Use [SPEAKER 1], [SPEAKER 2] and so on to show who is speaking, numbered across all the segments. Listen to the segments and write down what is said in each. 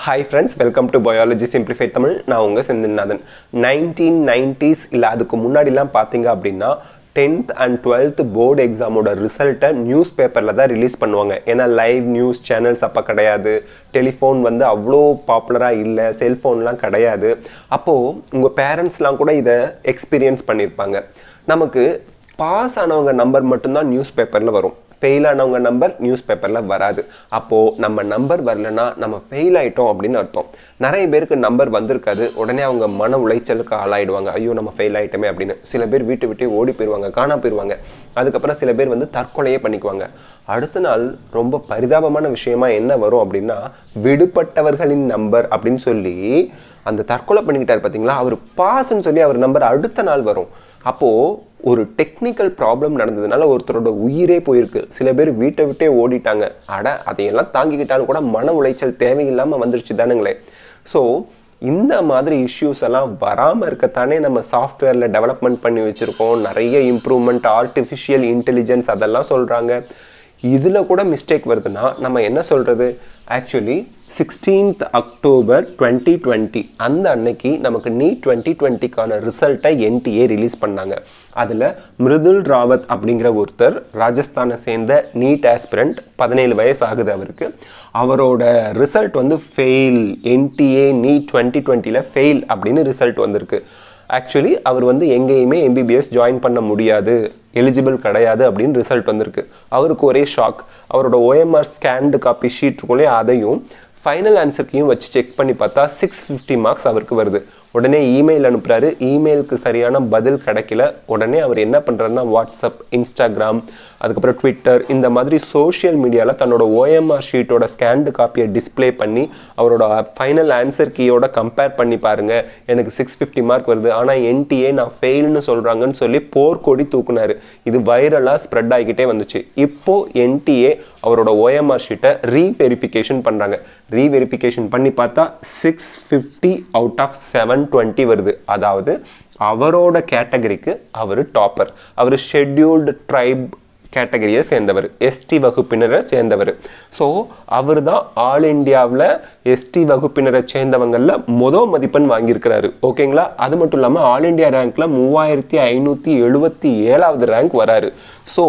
[SPEAKER 1] hi friends welcome to biology simplified Tamil நான் உங்கள் Senthilnathan nineteen nineties இல்லை அதுக்கு முன்னாடிலாம் பார்த்தீங்க அப்படின்னா டென்த் அண்ட் டுவெல்த் போர்டு எக்ஸாமோட ரிசல்ட்டை நியூஸ் பேப்பரில் தான் ரிலீஸ் பண்ணுவாங்க ஏன்னா லைவ் நியூஸ் சேனல்ஸ் அப்போ கிடையாது டெலிஃபோன் வந்து அவ்வளோ பாப்புலராக இல்லை செல்ஃபோன்லாம் கிடையாது அப்போது உங்கள் பேரண்ட்ஸ்லாம் கூட இதை எக்ஸ்பீரியன்ஸ் பண்ணியிருப்பாங்க நமக்கு பாஸ் ஆனவங்க நம்பர் மட்டும்தான் நியூஸ் பேப்பரில் வரும் ஃபெயில் ஆனவங்க நம்பர் நியூஸ் பேப்பரில் வராது அப்போது நம்ம நம்பர் வரலனா நம்ம ஃபெயில் ஆயிட்டோம் அப்படின்னு அர்த்தம் நிறைய பேருக்கு நம்பர் வந்திருக்காது உடனே அவங்க மன உளைச்சலுக்கு ஆளாயிடுவாங்க ஐயோ நம்ம ஃபெயில் ஆயிட்டோமே அப்படின்னு சில பேர் வீட்டு விட்டு ஓடி போயிடுவாங்க காணா போயிடுவாங்க அதுக்கப்புறம் சில பேர் வந்து தற்கொலையே பண்ணிக்குவாங்க அடுத்த நாள் ரொம்ப பரிதாபமான விஷயமா என்ன வரும் அப்படின்னா விடுபட்டவர்களின் நம்பர் அப்படின்னு சொல்லி அந்த தற்கொலை பண்ணிக்கிட்டார் பார்த்தீங்களா அவர் பாஸ்ன்னு சொல்லி அவர் நம்பர் அடுத்த நாள் வரும் அப்போது ஒரு டெக்னிக்கல் ப்ராப்ளம் நடந்ததுனால ஒருத்தரோட உயிரே போயிருக்கு சில பேர் வீட்டை விட்டே ஓடிட்டாங்க அட அதையெல்லாம் தாங்கிக்கிட்டாலும் கூட மன உளைச்சல் தேவையில்லாமல் வந்துருச்சு தானுங்களே ஸோ இந்த மாதிரி இஷ்யூஸ் எல்லாம் வராமல் இருக்கத்தானே நம்ம சாஃப்ட்வேரில் டெவலப்மெண்ட் பண்ணி வச்சுருக்கோம் நிறைய இம்ப்ரூவ்மெண்ட் ஆர்டிஃபிஷியல் இன்டெலிஜென்ஸ் அதெல்லாம் சொல்கிறாங்க இதில் கூட மிஸ்டேக் வருதுன்னா நம்ம என்ன சொல்கிறது actually sixteenth October twenty twenty அந்த அன்னைக்கு நமக்கு நீட் டுவெண்ட்டி டுவெண்ட்டிக்கான ரிசல்ட்டை என்டிஏ ரிலீஸ் பண்ணாங்க அதில் மிருதுல் ராவத் அப்படிங்கிற ஒருத்தர் ராஜஸ்தானை சேர்ந்த நீட் ஆஸ்பிரண்ட் பதினேழு வயசு ஆகுது அவருக்கு அவரோட ரிசல்ட் வந்து ஃபெயில் என்டிஏ நீட் டுவெண்ட்டி டுவெண்ட்டியில் ஃபெயில் அப்படின்னு ரிசல்ட் வந்திருக்கு ஆக்சுவலி அவர் வந்து எங்கேயுமே எம்பிபிஎஸ் ஜாயின் பண்ண முடியாது எலிஜிபிள் கிடையாது அப்படின்னு ரிசல்ட் வந்திருக்கு அவருக்கு ஒரே ஷாக் அவரோட ஓஎம்ஆர் ஸ்கேன்டு காப்பி ஷீட் இருக்குள்ளே அதையும் ஃபைனல் ஆன்சர்க்கையும் வச்சு செக் பண்ணி பார்த்தா சிக்ஸ் ஃபிஃப்டி மார்க்ஸ் அவருக்கு வருது உடனே இமெயில் அனுப்புகிறாரு இமெயிலுக்கு சரியான பதில் கிடைக்கல உடனே அவர் என்ன பண்ணுறாருன்னா வாட்ஸ்அப் இன்ஸ்டாகிராம் அதுக்கப்புறம் ட்விட்டர் இந்த மாதிரி சோஷியல் மீடியாவில் தன்னோட ஓஎம்ஆர் ஷீட்டோட ஸ்கேன்டு காப்பியை டிஸ்பிளே பண்ணி அவரோட ஃபைனல் ஆன்சர் கீயோட கம்பேர் பண்ணி பாருங்கள் எனக்கு சிக்ஸ் ஃபிஃப்டி மார்க் வருது ஆனால் என்டிஏ நான் ஃபெயில்னு சொல்கிறாங்கன்னு சொல்லி போர்க்கொடி தூக்குனாரு இது வைரலாக ஸ்ப்ரெட் ஆகிக்கிட்டே வந்துச்சு இப்போ என்டிஏ அவரோட ஓஎம்ஆர் ஷீட்டை ரீவெரிஃபிகேஷன் பண்ணுறாங்க ரீவெரிஃபிகேஷன் பண்ணி பார்த்தா six fifty out of seven twenty வருது அதாவது அவரோட கேட்டகரிக்கு அவர் டாப்பர் அவர் ஷெட்யூல்டு ட்ரைப் கேட்டகரியை சேர்ந்தவர் எஸ்டி வகுப்பினரை சேர்ந்தவர் ஸோ அவர் தான் ஆல் இண்டியாவில் எஸ்டி வகுப்பினரை சேர்ந்தவங்களில் மொதல் மதிப்பெண் வாங்கியிருக்கிறாரு ஓகேங்களா அது மட்டும் இல்லாமல் ஆல் இண்டியா ரேங்க்கில் மூவாயிரத்தி ஐநூற்றி எழுபத்தி ஏழாவது ரேங்க் வராரு ஸோ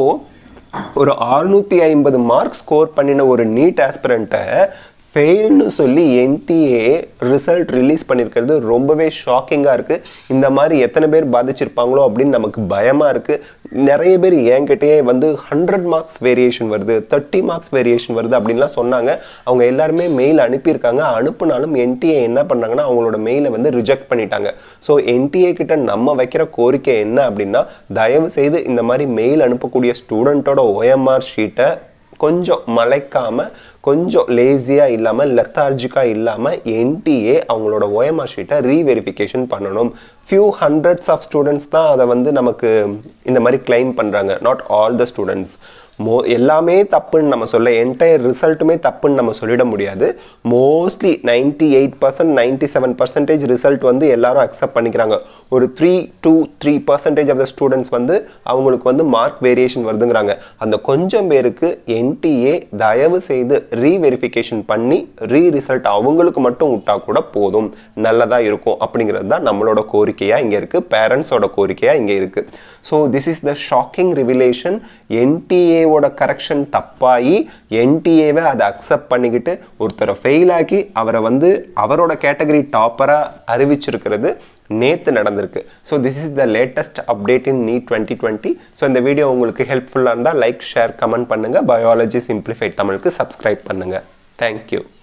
[SPEAKER 1] ஒரு அறுநூற்றி ஐம்பது மார்க் ஸ்கோர் பண்ணின ஒரு நீட் ஆஸ்பிரண்ட்டை ஃபெயில்னு சொல்லி என்டிஏ ரிசல்ட் ரிலீஸ் பண்ணியிருக்கிறது ரொம்பவே ஷாக்கிங்காக இருக்குது இந்த மாதிரி எத்தனை பேர் பாதிச்சிருப்பாங்களோ அப்படின்னு நமக்கு பயமாக இருக்குது நிறைய பேர் என்கிட்டயே வந்து ஹண்ட்ரட் மார்க்ஸ் வேரியேஷன் வருது தேர்ட்டி மார்க்ஸ் வேரியேஷன் வருது அப்படின்லாம் சொன்னாங்க அவங்க எல்லாருமே மெயில் அனுப்பியிருக்காங்க அனுப்புனாலும் என்டிஏ என்ன பண்ணாங்கன்னா அவங்களோட மெயிலை வந்து ரிஜெக்ட் பண்ணிட்டாங்க ஸோ என்டிஏ கிட்ட நம்ம வைக்கிற கோரிக்கை என்ன அப்படின்னா தயவு செய்து இந்த மாதிரி மெயில் அனுப்பக்கூடிய ஸ்டூடெண்ட்டோட ஓஎம்ஆர் ஷீட்டை கொஞ்சம் மலைக்காம கொஞ்சம் லேசியாக இல்லாமல் லெத்தார்ஜிக்காக இல்லாமல் என்டிஏ அவங்களோட ஓஎம்ஆர் ஷீட்டை ரீவெரிஃபிகேஷன் பண்ணணும் ஃபியூ ஹண்ட்ரட்ஸ் ஆஃப் ஸ்டூடெண்ட்ஸ் தான் அதை வந்து நமக்கு இந்த மாதிரி கிளைம் பண்ணுறாங்க நாட் ஆல் த ஸ்டூடெண்ட்ஸ் மோ எல்லாமே தப்புன்னு நம்ம சொல்ல என்டையர் ரிசல்ட்டுமே தப்புன்னு நம்ம சொல்லிட முடியாது mostly ninety eight percent ninety seven percentage result வந்து எல்லாரும் அக்செப்ட் பண்ணிக்கிறாங்க ஒரு three two three percentage of the students வந்து அவங்களுக்கு வந்து மார்க் வேரியேஷன் வருதுங்கிறாங்க அந்த கொஞ்சம் பேருக்கு என்டிஏ தயவு செய்து ரீவெரிஃபிகேஷன் பண்ணி ரீ ரிசல்ட் அவங்களுக்கு மட்டும் விட்டா கூட போதும் நல்லதாக இருக்கும் அப்படிங்கிறது தான் நம்மளோட கோரிக்கையாக இங்கே இருக்குது பேரண்ட்ஸோட கோரிக்கையாக இங்கே இருக்குது so this is the shocking revelation என்டிஏவோட கரெக்ஷன் தப்பாகி என்டிஏவை அதை அக்செப்ட் பண்ணிக்கிட்டு ஒருத்தரை ஃபெயில் ஆக்கி அவரை வந்து அவரோட கேட்டகரி டாப்பராக அறிவிச்சிருக்கிறது நேற்று நடந்திருக்கு so this is the latest update in NEET twenty twenty so இந்த வீடியோ உங்களுக்கு ஹெல்ப்ஃபுல்லாக இருந்தால் லைக் ஷேர் கமெண்ட் பண்ணுங்கள் பயாலஜி சிம்பிளிஃபைட் தமிழுக்கு சப்ஸ்கிரைப் பண்ணுங்கள் தேங்க்யூ